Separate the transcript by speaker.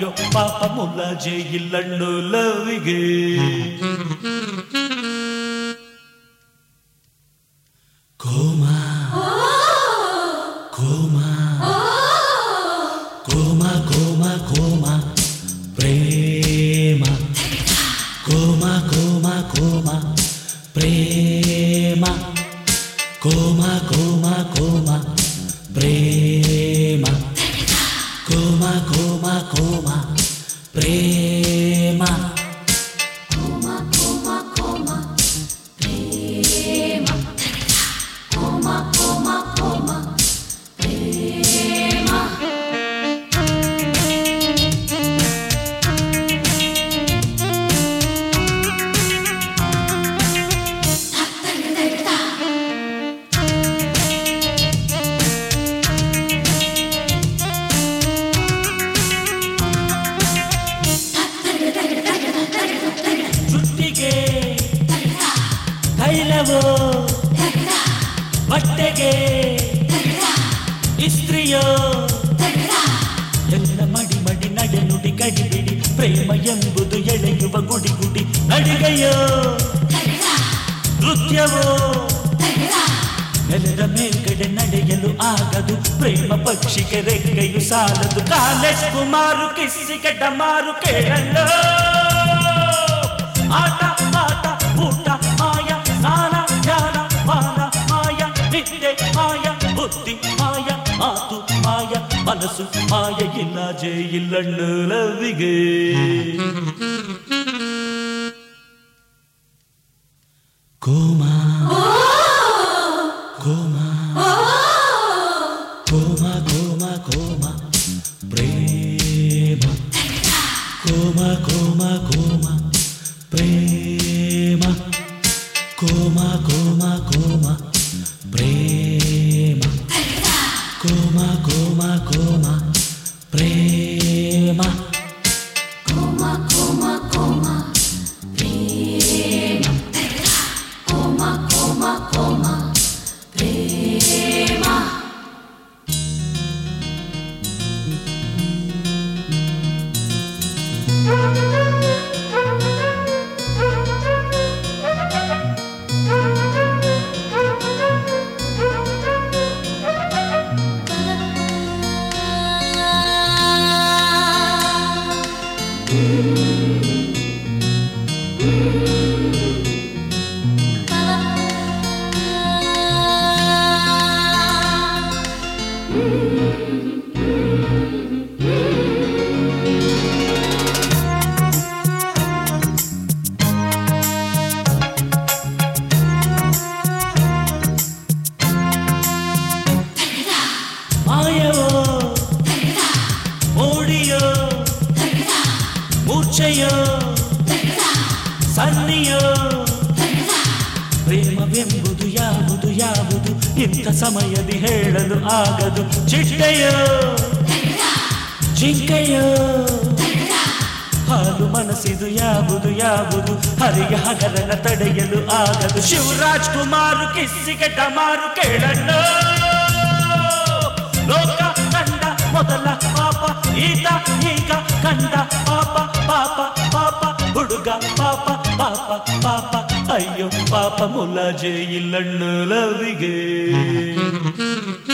Speaker 1: ಅಯ್ಯೋ ಪಾಪ ಮುಲಾಜೆ ಇಲ್ಲಣ್ಣು ಲವಿಗೆ coma coma coma coma coma ಪ್ರೇಮ ಕೋಮಾ ಕೋಮಾ ಕೋಮಾ ಪ್ರೇಮ ಕೋಮಾ ಕೋಮಾ ಕೋಮಾ ಪ್ರೇಮ ಕೋಮಾ ಕೋಮಾ ಕೋಮಾ ಪ್ರೇಮ ಜುಟ್ಟಿಗೆ ತೈಲವೋ ಬಟ್ಟೆಗೆ ಇಸ್ತ್ರಿಯೋ ಎಲ್ಲ ಮಡಿ ಮಡಿ ನಡೆ ನುಡಿ ಕಡಿಬಿಡಿ ಪ್ರೇಮ ಎಂಬುದು ಎಳೆಯುವ ಗುಡಿ ಗುಡಿ ನಡಿಗೆಯೋ ನೃತ್ಯವೋ ನೆಲದ ಮೇಲ್ಗಡೆ ನಡೆಯಲು ಆಗದು ಪ್ರೇಮ ಪಕ್ಷಿಗೆ ರೆಕ್ಕೆಯು ಸಾಲದು ಕಾಲೇಜ್ ಕುಮಾರು ಕಿಸ್ಸಿಗೆ ಡಮಾರು ಕೇಳಲ್ಲ ಆಟ ಆಟ ಊಟ ಮಾಯ ಸ್ನಾನ ಧ್ಯಾನ ಮಾನ ಮಾಯ ನಿದ್ದೆ ಮಾಯ ಬುದ್ಧಿ ಮಾಯ ಮಾತು ಮಾಯ ಮನಸ್ಸು ಮಾಯ ಇಲ್ಲ ಜೇ ಇಲ್ಲಣ್ಣು ಲವಿಗೆ coma coma coma coma coma ಪ್ರೇಮ ಕೋಮಾ ಕೋಮಾ ಕೋಮಾ ಪ್ರೇಮ ಕೋಮಾ ಕೋಮಾ ಕೋಮಾ ಪ್ರೇಮ ಕೋಮಾ ಕೋಮಾ ಕೋಮಾ ಪ್ರೇಮ ಮಾಯವೋ ಮೋಡಿಯೋ ಮೂರ್ಛೆಯೋ ಸನ್ನಿಯೋ ಪ್ರೇಮವೆಂಬುದು ಯಾವುದು ಯಾವುದು ಇಂಥ ಸಮಯದಿ ಹೇಳಲು ಆಗದು ಚಿಟ್ಟೆಯೋ ಜಿಂಕೆಯೋ ಹಾಲು ಮನಸ್ಸಿದು ಯಾವುದು ಯಾವುದು ಹರಿಯ ಹಗರನ ತಡೆಯಲು ಆಗದು ಶಿವರಾಜ್ ಕುಮಾರ್ ಕಿಸ್ಸಿಗೆ ಡಮಾರು ಕೇಳಣ್ಣು ಲೋಕ ಕಂಡ ಮೊದಲ ಪಾಪ ಈತ ಈಗ ಕಂಡ ಪಾಪ ಪಾಪ ಪಾಪ ಹುಡುಗ ಪಾಪ ಪಾಪ ಪಾಪ ಅಯ್ಯೋ ಪಾಪ ಮುಲಾಜೆ ಇಲ್ಲಣ್ಣು ಲವಿಗೆ